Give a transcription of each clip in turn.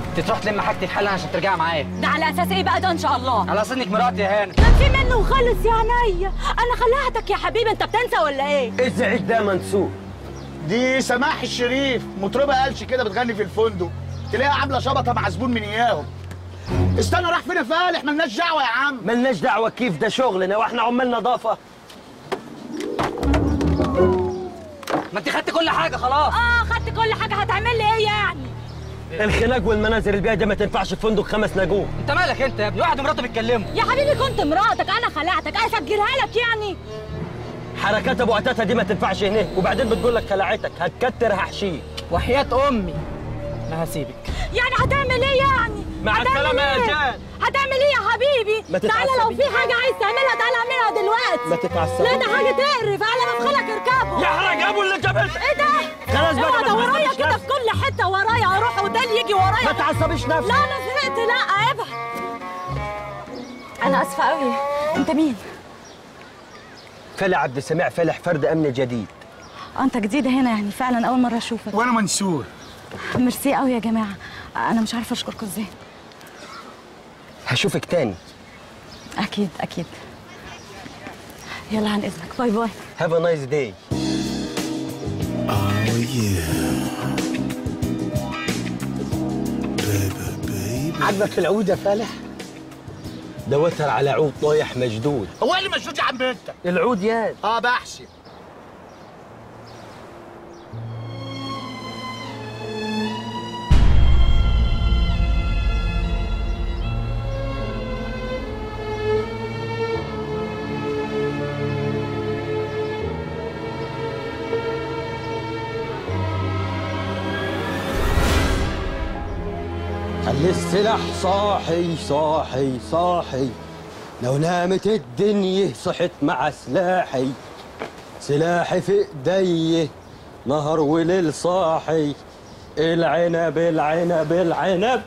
انت تروح تلم حاجتك حالا عشان ترجعي معايا ده على اساس ايه بقى ده ان شاء الله على اصل انك مراتي يا هانم كان في منه خالص يا عينيا انا خلعتك يا حبيبي انت بتنسى ولا ايه ازعج ده منسوب دي سماح الشريف مطربه قالش كده بتغني في الفندق تلاقيها عامله شبطه مع زبون من اياهم استنى راح فين يا فالح ملناش دعوه يا عم ملناش دعوه كيف ده شغلنا واحنا عمال نظافه ما انت خدت كل حاجه خلاص اه خدت كل حاجه هتعمل لي ايه يعني الخناق والمناظر البيئة دي ما تنفعش في فندق خمس نجوم انت مالك انت يا ابني واحد ومراته بيتكلموا يا حبيبي كنت مراتك انا خلعتك اسجلها لك يعني حركات ابو عتاتة دي ما تنفعش هناك وبعدين بتقول لك خلعتك هتكتر هحشيك وحياه امي ما هسيبك يعني هتعمل ايه يعني مع هتعمل السلامة يا إيه؟ جان. هتعمل ايه يا حبيبي ما تعالى لو في حاجه عايز تعملها تعالى اعملها دلوقتي ما تتعصبش. لا ده حاجه تقرف على مدخلك اركبه يحرق ابو اللي جابتك ايه ده خلاص بقى، اوعى ما ده ورايا تعصبش كده نفسك. في كل حته ورايا اروح وده اللي يجي ورايا ما تعصبيش لا نفسك انا زهقت لا ابعد انا اسفه قوي انت مين فلح عبد السميع فلح فرد امن جديد آه، انت جديده هنا يعني فعلا اول مره اشوفك وانا منصور ميرسي قوي يا جماعه انا مش عارفه اشكركم ازاي هشوفك تاني اكيد اكيد يلا عن اذنك باي باي هاف ا نايس داي عاجبك العود يا فالح ده وتر على عود طايح مجدود هو إيه اللي مشدود يا عم انت العود ياد اه بحسب خلي السلاح صاحي صاحي صاحي لو نامت الدنيا صحت مع سلاحي سلاحي في ايدي نهر وليل صاحي العنب العنب العنب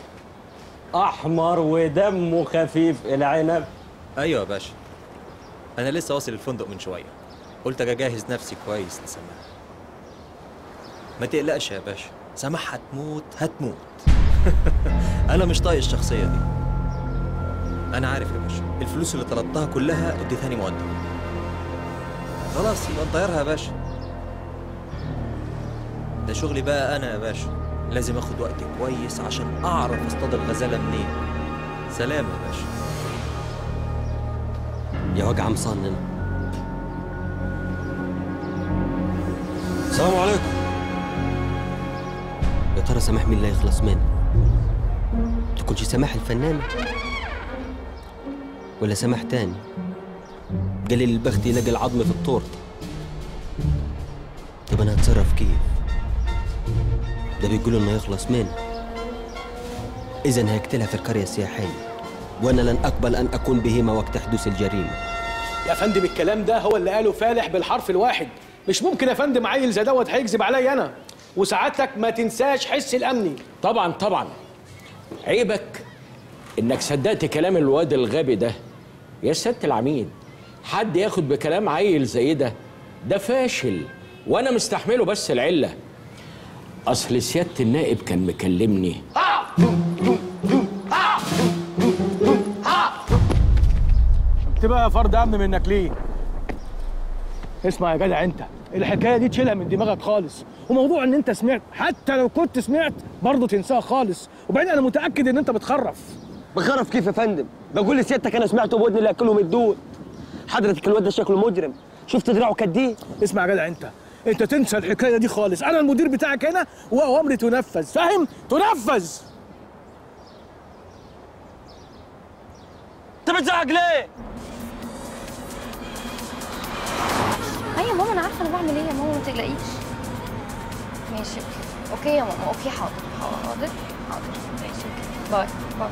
احمر ودمه خفيف العنب ايوه يا باشا انا لسه واصل الفندق من شويه قلت اجي اجهز نفسي كويس لسماح ما تقلقش يا باشا سماح هتموت هتموت انا مش طايق الشخصيه دي انا عارف يا باشا الفلوس اللي طلبتها كلها اديتهاني مقدم خلاص يبقى نطيرها يا باشا ده شغلي بقى انا يا باشا لازم اخد وقت كويس عشان اعرف اصطاد الغزاله منين سلام يا باشا يا وجع مصنن السلام عليكم يا ترى سماح مين اللي يخلص منه تكونش سماح الفنان ولا سماح تاني قليل البخت يلاقي العظم في التورته طب انا هتصرف كيف ده بيقولوا انه يخلص منه اذا هيقتلها في القريه السياحيه وانا لن اقبل ان اكون بهيمه وقت حدوث الجريمه يا فندم الكلام ده هو اللي قاله فالح بالحرف الواحد مش ممكن يا فندم عيل زي دوت هيكذب عليا انا وسعادتك ما تنساش حس الامني طبعا طبعا عيبك انك صدقت كلام الواد الغبي ده يا سياده العميد حد ياخد بكلام عيل زي ده ده فاشل وانا مستحمله بس العله اصل سياده النائب كان مكلمني تبقى فرد امن منك ليه اسمع يا جدع انت الحكايه دي تشيلها من دماغك خالص وموضوع ان انت سمعت حتى لو كنت سمعت برضه تنساها خالص وبعدين انا متاكد ان انت بتخرف بخرف كيف يا فندم بقول لسيادتك انا سمعته بودني اللي اكلهم الدود حضرتك الواد ده شكله مجرم شفت دراعه قد ايه اسمع يا جدع انت انت تنسى الحكايه دي خالص انا المدير بتاعك هنا واوامري تنفذ فاهم تنفذ انت بتزعق ليه ايوه ماما انا عارفه انا بعمل ايه يا ماما ما تقلقيش ماشي اوكي اوكي يا ماما اوكي حاضر حاضر حاضر ماشي اوكي باي باي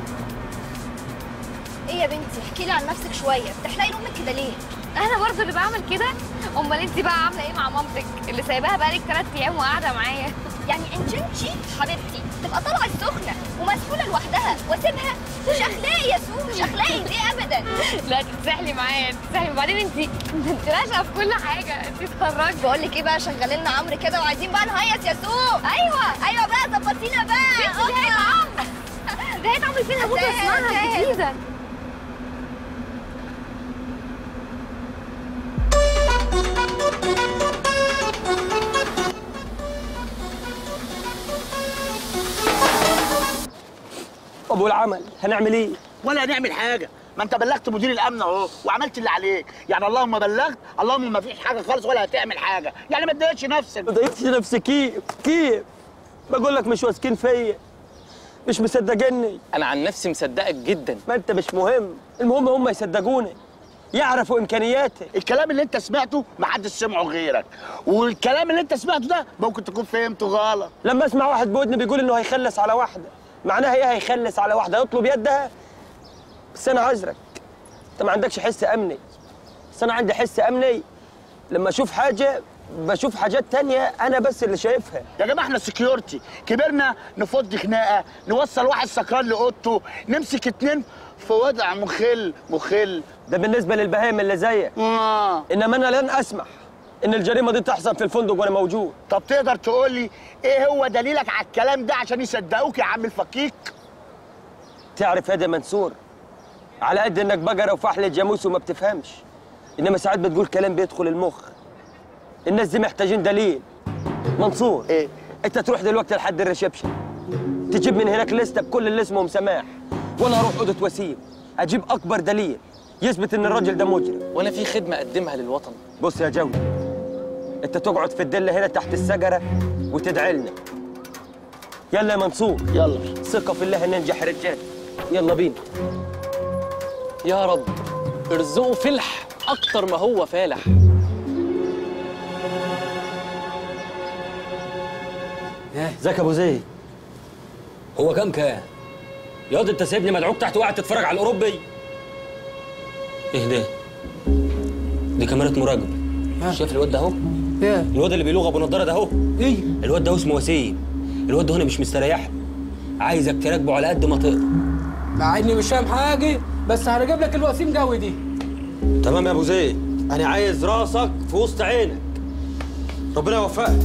ايه يا بنتي احكي لي عن نفسك شويه بتحلقي امك كده ليه انا برضه اللي بعمل كده امال انت بقى عامله ايه مع مامتك اللي سايباها بقالك ثلاث ايام وقاعده معايا يعني انجنشي حبيبتي تبقى طالعه السخنه ومسؤوله لوحدها واسيبها مش اخلاقي يا سو مش اخلاقي دي ابدا لا تتسحلي معايا تتسحلي وبعدين انت انت راشقه في كل حاجه انت اتخرجتي بقول لك ايه بقى شغالين لنا عمرو كده وعايزين بقى نهيص يا سو ايوه ايوه بقى ظبطينا بقى انت زهقت فين هموت واسمعها جديده طب والعمل هنعمل ايه؟ ولا هنعمل حاجه ما انت بلغت مدير الامن اهو وعملت اللي عليك يعني اللهم بلغت اللهم ما فيش حاجه خالص ولا هتعمل حاجه يعني ما تضايقش نفسك ما ضايقتش نفسي كيف؟ كيف؟ بقول لك مش واثقين فيا مش مصدقني انا عن نفسي مصدقك جدا ما انت مش مهم المهم هم يصدقوني يعرفوا امكانياتي الكلام اللي انت سمعته ما حدش سمعه غيرك والكلام اللي انت سمعته ده ممكن تكون فهمته غلط لما اسمع واحد بودني بيقول انه هيخلص على واحده معناها ايه هيخلص على واحده يطلب يدها بس انا عذرك انت ما عندكش حس امني بس انا عندي حس امني لما اشوف حاجه بشوف حاجات تانية انا بس اللي شايفها يا جماعه احنا سكيورتي كبرنا نفض خناقه نوصل واحد سكران لاوضته نمسك اتنين في وضع مخل مخل ده بالنسبه للبهايم اللي زيك آه. انما انا لن اسمح ان الجريمه دي تحصل في الفندق وانا موجود طب تقدر تقول لي ايه هو دليلك على الكلام ده عشان يصدقوك يا عم الفكيك تعرف هذا منصور على قد انك بقره وفحل جاموس وما بتفهمش انما ساعات بتقول كلام بيدخل المخ الناس دي محتاجين دليل منصور ايه انت تروح دلوقتي لحد الريسبشن تجيب من هناك لسته بكل اللي اسمهم سماح وانا اروح اوضه وسيم اجيب اكبر دليل يثبت ان الراجل ده مجرم وانا في خدمه اقدمها للوطن بص يا جودة انت تقعد في الدله هنا تحت الشجره وتدعي لنا يلا يا منصور يلا ثقه في الله ننجح رجال يلا بينا يا رب ارزقه فلح اكتر ما هو فالح ازيك يا ابو زيد هو كام كام يا واد انت سايبني مدعوك تحت وقاعد تتفرج على الاوروبي ايه ده دي كاميرا مراقبه شايف الواد ده اهو ايه الواد اللي بيلوغ ابو نضاره ده اهو ايه الواد ده اسمه وسيم الواد ده هنا مش مستريح له. عايزك تراقبه على قد ما تقدر مع اني مش فاهم حاجه بس هرجب لك الوسيم جوي دي تمام يا ابو زيد انا عايز راسك في وسط عينك ربنا يوفقك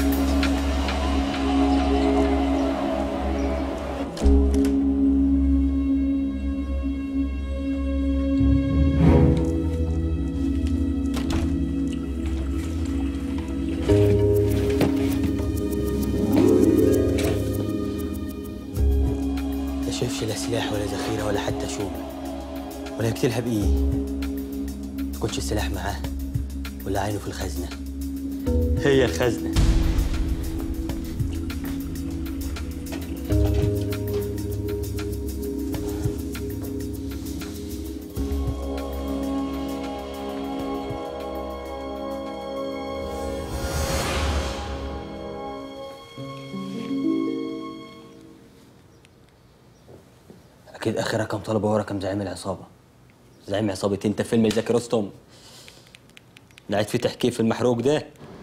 ما شافش لا سلاح ولا ذخيره ولا حتى شوك ولا يقتلها بايه تكونش السلاح معاه ولا عينه في الخزنه هي الخزنه اكيد اخر رقم طلبه هو رقم زعيم العصابه زعيم عصابه انت فيلم زكي رستم قاعد في تحكي في المحروق ده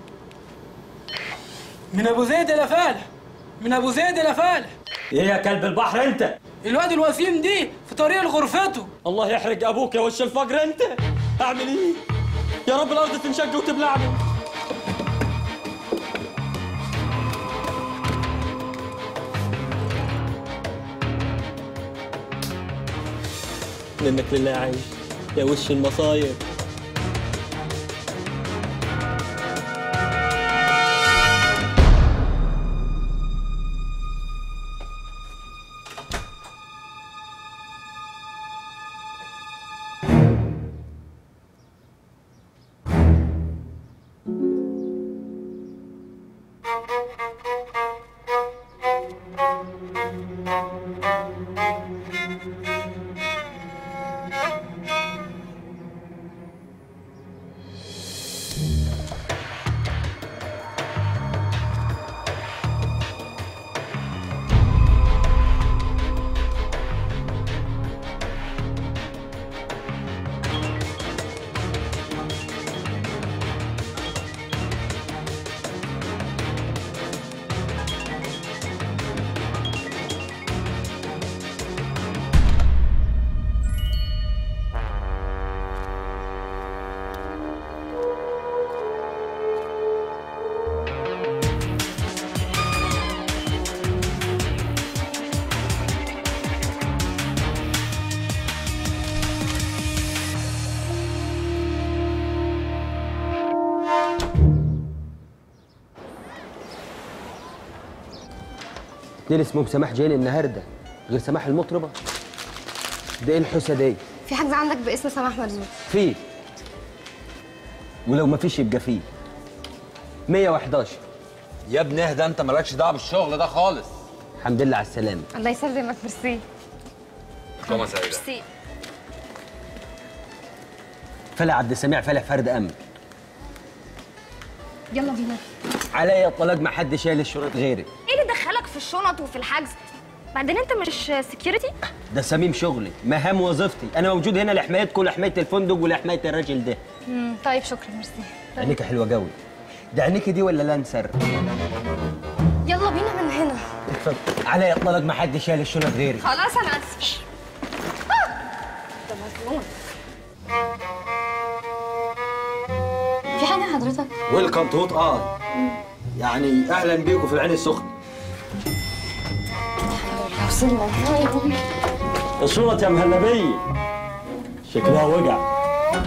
من ابو زيد الى فالح من ابو زيد الى فالح ايه يا كلب البحر انت الواد الوسيم دي في طريق لغرفته الله يحرق ابوك يا وش الفقر انت اعمل ايه يا رب الارض تنشق وتبلعني منك لله عايش يا وش المصايب اتنين اسمهم سماح جايين النهارده غير سماح المطربه ده ايه الحوسه دي في حجز عندك باسم سماح مرزوق في ولو ما فيش يبقى فيه 111 يا ابني اهدى انت مالكش دعوه بالشغل ده خالص الحمد لله على السلامه الله يسلمك ميرسي كما سعيدة ميرسي فلا عبد السميع فلا فرد امن يلا بينا عليا الطلاق ما حد شايل الشروط غيري ايه اللي دخلك في الشنط وفي الحجز بعدين انت مش سكيورتي ده صميم شغلي مهام وظيفتي انا موجود هنا لحمايتكم ولحمايه الفندق ولحمايه الراجل ده طيب شكرا ميرسي عينيك حلوه قوي ده عينيك دي ولا لانسر يلا بينا من هنا اتفضل عليا الطلاق ما حد شايل الشنط غيري خلاص انا اسفه ده مجنون في حاجه حضرتك ويلكم تو اه يعني اهلا بيكم في العين السخنه وصلنا الشنط يا مهلبيه شكلها وجع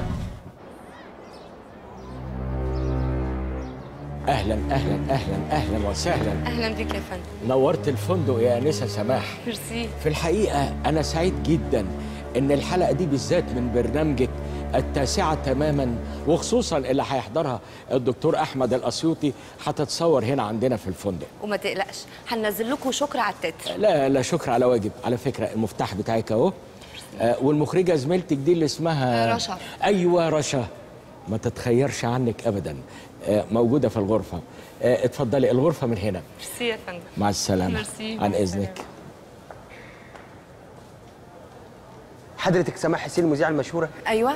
اهلا اهلا اهلا اهلا وسهلا اهلا بك يا فندم نورت الفندق يا انسه سماح ميرسي في الحقيقه انا سعيد جدا ان الحلقه دي بالذات من برنامجك التاسعه تماما وخصوصا اللي هيحضرها الدكتور احمد الاسيوطي هتتصور هنا عندنا في الفندق وما تقلقش هننزل لكم شكر على التتر لا لا شكر على واجب على فكره المفتاح بتاعك اهو آه، والمخرجه زميلتك دي اللي اسمها رشا. ايوه رشا ما تتخيرش عنك ابدا آه، موجوده في الغرفه آه، اتفضلي الغرفه من هنا ميرسي يا فندم مع السلامه ميرسي. عن مع اذنك حضرتك سماح حسين المذيعه المشهوره ايوه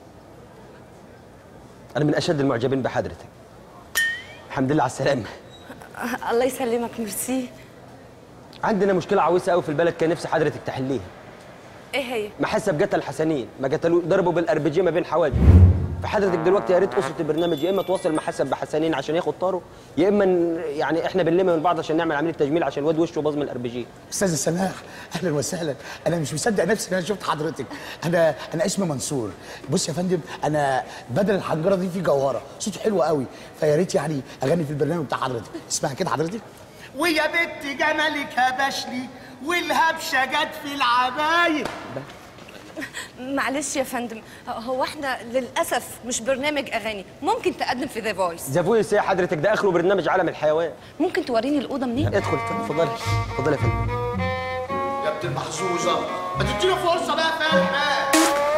انا من اشد المعجبين بحضرتك الحمد لله على السلامه الله يسلمك ميرسي عندنا مشكله عويصه قوي في البلد كان نفسي حضرتك تحليها ايه هي ما حسب قتل حسنين ما قتلوا ضربوا بالاربجيه ما بين حواجب فحضرتك دلوقتي يا ريت اسره البرنامج يا اما تواصل مع حسن بحسنين عشان ياخد طاره يا اما ن- يعني احنا بنلم من بعض عشان نعمل عمليه تجميل عشان الواد وشه باظ من الاربجيه استاذ سماح اهلا وسهلا انا مش مصدق نفسي ان انا شفت حضرتك انا انا اسمي منصور بص يا فندم انا بدل الحنجره دي في جوهره صوته حلو قوي فيا ريت يعني اغني في البرنامج بتاع حضرتك اسمها كده حضرتك ويا بنت جمالك هبشني والهبشه جت في العباية معلش يا فندم هو احنا للاسف مش برنامج اغاني ممكن تقدم في ذا فويس ذا فويس ايه حضرتك ده اخره برنامج عالم الحيوان ممكن توريني الاوضه منين ادخل اتفضلي اتفضلي يا فندم يا بنت المحظوظه ما تدينا فرصه بقى فالحة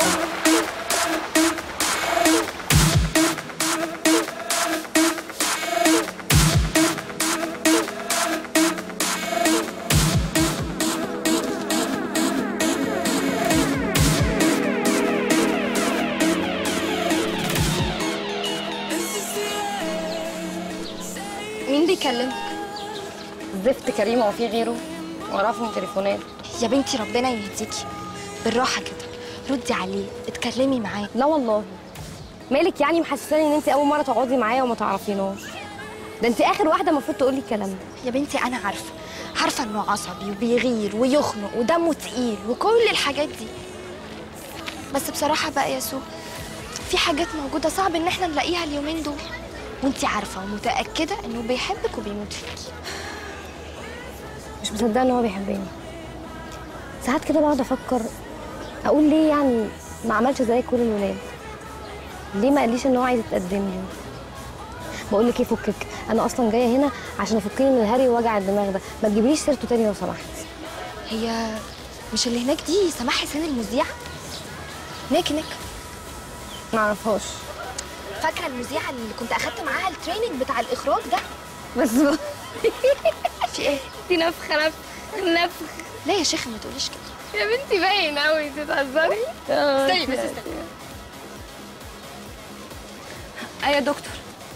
مين بيكلمك زفت كريمه وفي غيره وراهم تليفونات يا بنتي ربنا يهديكي بالراحه كده ردي عليه اتكلمي معاه لا والله مالك يعني محسساني ان انت اول مره تقعدي معايا وما تعرفيناش ده انت اخر واحده المفروض تقولي الكلام ده يا بنتي انا عارفه عارفه انه عصبي وبيغير ويخنق ودمه تقيل وكل الحاجات دي بس بصراحه بقى يا سو في حاجات موجوده صعب ان احنا نلاقيها اليومين دول وانتي عارفه ومتاكده انه بيحبك وبيموت فيكي مش مصدقه ان هو بيحبني ساعات كده بقعد افكر اقول ليه يعني ما عملش زي كل الولاد ليه ما قاليش ان هو عايز يتقدم لي بقول لك ايه فكك انا اصلا جايه هنا عشان افكني من الهري ووجع الدماغ ده ما تجيبليش سيرته تاني لو سمحت هي مش اللي هناك دي سماح حسين المذيعه هناك هناك ما اعرفهاش فاكره المذيعه اللي كنت اخدت معاها التريننج بتاع الاخراج ده بس في ايه دي نفخه نفخ نفخ لا يا شيخه ما تقوليش كده يا بنتي باين قوي بتتهزري استني بس استني ايه يا دكتور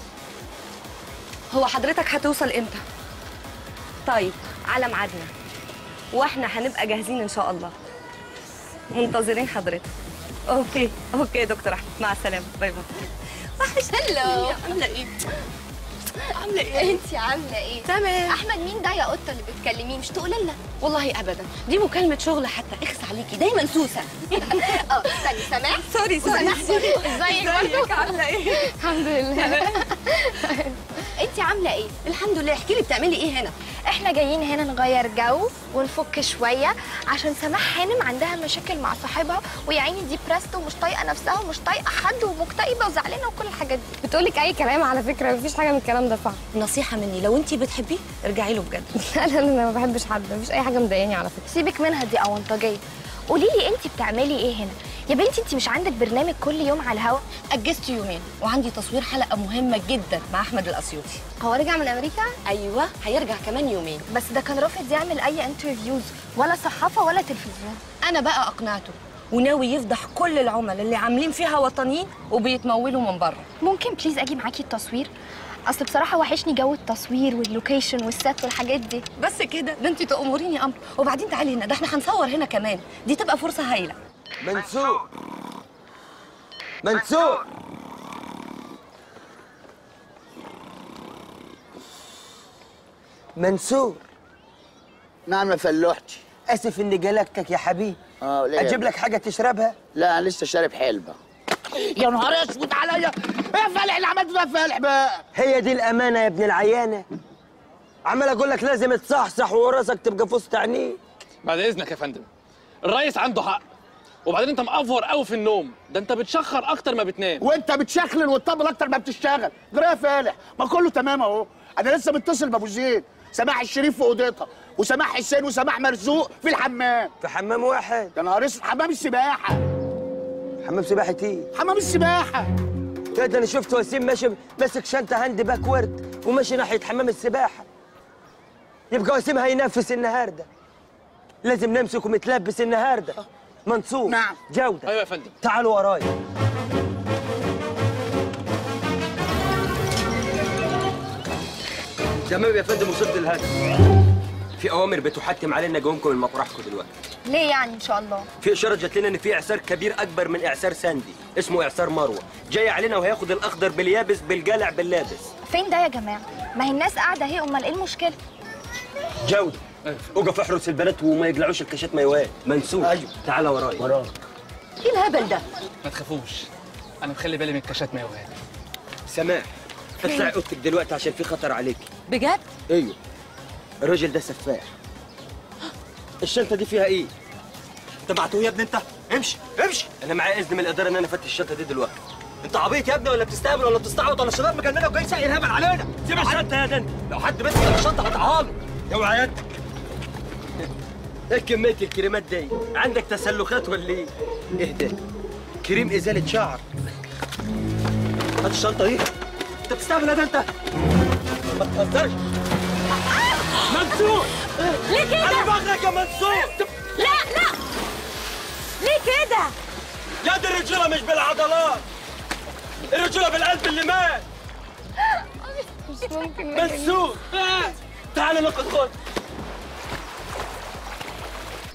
هو حضرتك هتوصل امتى طيب على ميعادنا واحنا هنبقى جاهزين ان شاء الله منتظرين حضرتك اوكي اوكي يا دكتور احمد مع السلامه باي باي هلو عامله ايه عامله ايه انت عامله ايه تمام احمد مين ده يا قطه اللي بتكلميه مش تقولي لنا والله ابدا دي مكالمه شغل حتى اخس عليكي دايما سوسه اه استني سماح سوري سوري وسماح سوري ازيك برضه عامله ايه الحمد لله انت عامله ايه الحمد لله احكي لي بتعملي ايه هنا احنا جايين هنا نغير جو ونفك شويه عشان سماح هانم عندها مشاكل مع صاحبها ويا عيني دي برست ومش طايقه نفسها ومش طايقه حد ومكتئبه وزعلانه وكل الحاجات دي بتقولك اي كلام على فكره مفيش حاجه من الكلام ده صح نصيحه مني لو انت بتحبيه ارجعي له بجد لا لا لا انا ما بحبش حد مفيش اي حاجه مضايقاني على فكره سيبك منها دي اونطاجيه قولي لي انت بتعملي ايه هنا يا بنتي انت مش عندك برنامج كل يوم على الهوا اجزت يومين وعندي تصوير حلقه مهمه جدا مع احمد الاسيوطي هو رجع من امريكا ايوه هيرجع كمان يومين بس ده كان رافض يعمل اي انترفيوز ولا صحافه ولا تلفزيون انا بقى اقنعته وناوي يفضح كل العملاء اللي عاملين فيها وطنيين وبيتمولوا من بره ممكن بليز اجي معاكي التصوير اصل بصراحه وحشني جو التصوير واللوكيشن والسات والحاجات دي بس كده ده انت تأمريني امر وبعدين تعالي هنا ده احنا هنصور هنا كمان دي تبقى فرصه هايله منصور منصور منصور نعم يا فلوحتي اسف اني جلكتك يا حبيبي اه ليه اجيب لك حاجه تشربها لا انا لسه شارب حلبه يا نهار اسود عليا ايه يا فالح اللي عملته ده يا فالح بقى هي دي الامانه يا ابن العيانه عمال اقول لك لازم تصحصح وراسك تبقى في وسط عينيك بعد اذنك يا فندم الريس عنده حق وبعدين انت مقفور قوي في النوم ده انت بتشخر اكتر ما بتنام وانت بتشخلل وتطبل اكتر ما بتشتغل جرى يا فالح ما كله تمام اهو انا لسه متصل بابو زيد سماح الشريف في اوضتها وسماح حسين وسماح مرزوق في الحمام في حمام واحد يا نهار اسود حمام السباحه حمام سباحه ايه حمام السباحه يا ده انا شفت وسيم ماشي ماسك شنطه هاند باكورد وماشي ناحيه حمام السباحه يبقى وسيم هينفس النهارده لازم نمسكه متلبس النهارده منصور نعم. جوده ايوه يا فندم تعالوا ورايا تمام يا فندم وصلت للهدف في اوامر بتحتم علينا جومكم من مطرحكم دلوقتي ليه يعني ان شاء الله في اشاره جات لنا ان في اعصار كبير اكبر من اعصار ساندي اسمه اعصار مروه جاي علينا وهياخد الاخضر باليابس بالجلع باللابس فين ده يا جماعه ما هي الناس قاعده اهي امال ايه المشكله جوده اوقف احرس البنات وما يقلعوش الكاشات مايوات منسوب أيوة. تعالى ورايا وراك ايه الهبل ده ما تخافوش انا مخلي بالي من الكاشات مايوهات سماح اطلعي اوضتك دلوقتي عشان في خطر عليكي بجد ايوه الراجل ده سفاح الشنطه دي فيها ايه انت بعتوه يا ابني انت امشي امشي انا معايا اذن من الاداره ان انا افتش الشنطه دي دلوقتي انت عبيط يا ابني ولا بتستهبل ولا بتستعبط ولا الشباب مجننه وجاي سايق الهبل علينا سيب الشنطه يا دني لو حد مسك الشنطه هقطعها له اوعى يدك ايه كميه الكريمات دي عندك تسلخات ولا ايه اهدى كريم ازاله شعر هات الشنطه دي انت بتستهبل يا ده انت ما تهزرش منصور ليه كده انا بغرك يا منصور لا لا ليه كده يا دي الرجوله مش بالعضلات الرجوله بالقلب اللي مات مش ممكن منصور تعال ناخد خد